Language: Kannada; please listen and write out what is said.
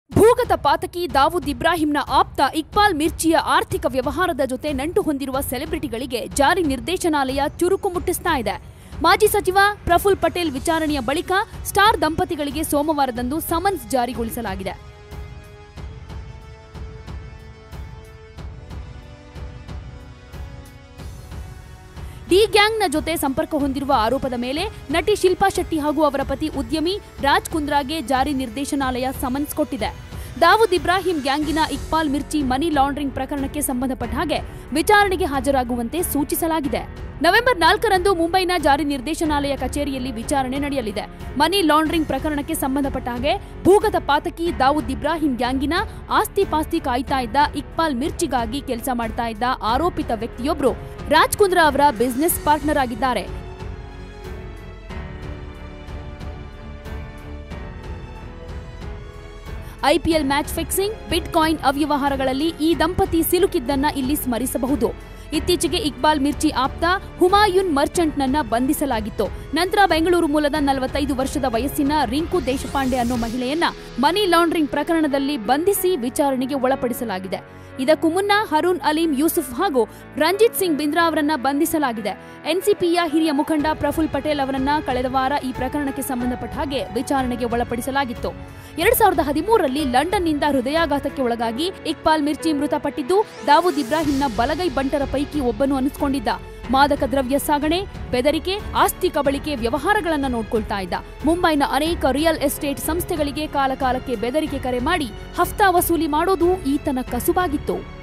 ಭೂಗತ ಪಾತಕಿ ದಾವೂದ್ ಇಬ್ರಾಹಿಂನ ಆಪ್ತ ಇಕ್ಬಾಲ್ ಮಿರ್ಚಿಯ ಆರ್ಥಿಕ ವ್ಯವಹಾರದ ಜೊತೆ ನಂಟು ಹೊಂದಿರುವ ಸೆಲೆಬ್ರಿಟಿಗಳಿಗೆ ಜಾರಿ ನಿರ್ದೇಶನಾಲಯ ಚುರುಕು ಮುಟ್ಟಿಸ್ತಾ ಇದೆ ಮಾಜಿ ಸಚಿವ ಪ್ರಫುಲ್ ಪಟೇಲ್ ವಿಚಾರಣೆಯ ಬಳಿಕ ಸ್ಟಾರ್ ದಂಪತಿಗಳಿಗೆ ಸೋಮವಾರದಂದು ಸಮನ್ಸ್ ಜಾರಿಗೊಳಿಸಲಾಗಿದೆ ಡಿ ಗ್ಯಾಂಗ್ನ ಜೊತೆ ಸಂಪರ್ಕ ಹೊಂದಿರುವ ಆರೋಪದ ಮೇಲೆ ನಟಿ ಶಿಲ್ಪಾ ಶೆಟ್ಟಿ ಹಾಗೂ ಅವರ ಪತಿ ಉದ್ಯಮಿ ರಾಜ್ ಕುಂದ್ರಾಗೆ ಜಾರಿ ನಿರ್ದೇಶನಾಲಯ ಸಮನ್ಸ್ ಕೊಟ್ಟಿದೆ ದಾವೂದ್ ಇಬ್ರಾಹಿಂ ಗ್ಯಾಂಗಿನ ಇಕ್ಬಾಲ್ ಮಿರ್ಚಿ ಮನಿ ಲಾಂಡ್ರಿಂಗ್ ಪ್ರಕರಣಕ್ಕೆ ಸಂಬಂಧಪಟ್ಟ ಹಾಗೆ ವಿಚಾರಣೆಗೆ ಹಾಜರಾಗುವಂತೆ ಸೂಚಿಸಲಾಗಿದೆ ನವೆಂಬರ್ ನಾಲ್ಕರಂದು ಮುಂಬೈನ ಜಾರಿ ನಿರ್ದೇಶನಾಲಯ ಕಚೇರಿಯಲ್ಲಿ ವಿಚಾರಣೆ ನಡೆಯಲಿದೆ ಮನಿ ಲಾಂಡ್ರಿಂಗ್ ಪ್ರಕರಣಕ್ಕೆ ಸಂಬಂಧಪಟ್ಟ ಹಾಗೆ ಭೂಗತ ಪಾತಕಿ ದಾವೂದ್ ಇಬ್ರಾಹಿಂ ಗ್ಯಾಂಗಿನ ಆಸ್ತಿ ಪಾಸ್ತಿ ಕಾಯ್ತಾ ಇದ್ದ ಇಕ್ಬಾಲ್ ಮಿರ್ಚಿಗಾಗಿ ಕೆಲಸ ಮಾಡ್ತಾ ಇದ್ದ ಆರೋಪಿತ ವ್ಯಕ್ತಿಯೊಬ್ಬರು ರಾಜ್ ಕುಂದ್ರಾ ಅವರ ಬಿಸಿನೆಸ್ ಪಾರ್ಟ್ನರ್ ಆಗಿದ್ದಾರೆ IPL match fixing bitcoin ಅವ್ಯವಹಾರಗಳಲ್ಲಿ ಈ ದಂಪತಿ ಸಿಲುಕಿದ್ದನ್ನ ಇಲ್ಲಿ ಸ್ಮರಿಸಬಹುದು ಇತ್ತೀಚೆಗೆ ಇಕ್ಬಾಲ್ ಮಿರ್ಚಿ ಆಪ್ತ ಹುಮಾಯುನ್ ಮರ್ಚೆಂಟ್ನನ್ನ ಬಂಧಿಸಲಾಗಿತ್ತು ನಂತರ ಬೆಂಗಳೂರು ಮೂಲದ ನಲವತ್ತೈದು ವರ್ಷದ ವಯಸ್ಸಿನ ರಿಂಕು ದೇಶಪಾಂಡೆ ಅನ್ನೋ ಮಹಿಳೆಯನ್ನ ಮನಿ ಲಾಂಡ್ರಿಂಗ್ ಪ್ರಕರಣದಲ್ಲಿ ಬಂಧಿಸಿ ವಿಚಾರಣೆಗೆ ಒಳಪಡಿಸಲಾಗಿದೆ ಇದಕ್ಕೂ ಮುನ್ನ ಹರೂನ್ ಅಲೀಂ ಯೂಸುಫ್ ಹಾಗೂ ರಂಜಿತ್ ಸಿಂಗ್ ಬಿಂದ್ರಾ ಅವರನ್ನ ಬಂಧಿಸಲಾಗಿದೆ ಎನ್ಸಿಪಿಯ ಹಿರಿಯ ಮುಖಂಡ ಪ್ರಫುಲ್ ಪಟೇಲ್ ಅವರನ್ನ ಕಳೆದ ವಾರ ಈ ಪ್ರಕರಣಕ್ಕೆ ಸಂಬಂಧಪಟ್ಟ ಹಾಗೆ ವಿಚಾರಣೆಗೆ ಒಳಪಡಿಸಲಾಗಿತ್ತು ಎರಡ್ ಸಾವಿರದ ಹದಿಮೂರರಲ್ಲಿ ಲಂಡನ್ನಿಂದ ಹೃದಯಾಘಾತಕ್ಕೆ ಒಳಗಾಗಿ ಇಕ್ಬಾಲ್ ಮಿರ್ಚಿ ಮೃತಪಟ್ಟಿದ್ದು ದಾವೂದ್ ಇಬ್ರಾಹಿಂನ ಬಲಗೈ ಬಂಟರ ಪೈಕಿ ಒಬ್ಬನು ಅನಿಸ್ಕೊಂಡಿದ್ದ ಮಾದಕ ದ್ರವ್ಯ ಸಾಗಣೆ ಬೆದರಿಕೆ ಆಸ್ತಿ ಕಬಳಿಕೆ ವ್ಯವಹಾರಗಳನ್ನ ನೋಡ್ಕೊಳ್ತಾ ಇದ್ದ ಮುಂಬೈನ ಅನೇಕ ರಿಯಲ್ ಎಸ್ಟೇಟ್ ಸಂಸ್ಥೆಗಳಿಗೆ ಕಾಲಕಾಲಕ್ಕೆ ಬೆದರಿಕೆ ಕರೆ ಮಾಡಿ ಹಫ್ತಾ ವಸೂಲಿ ಮಾಡೋದು ಈತನ ಕಸುಬಾಗಿತ್ತು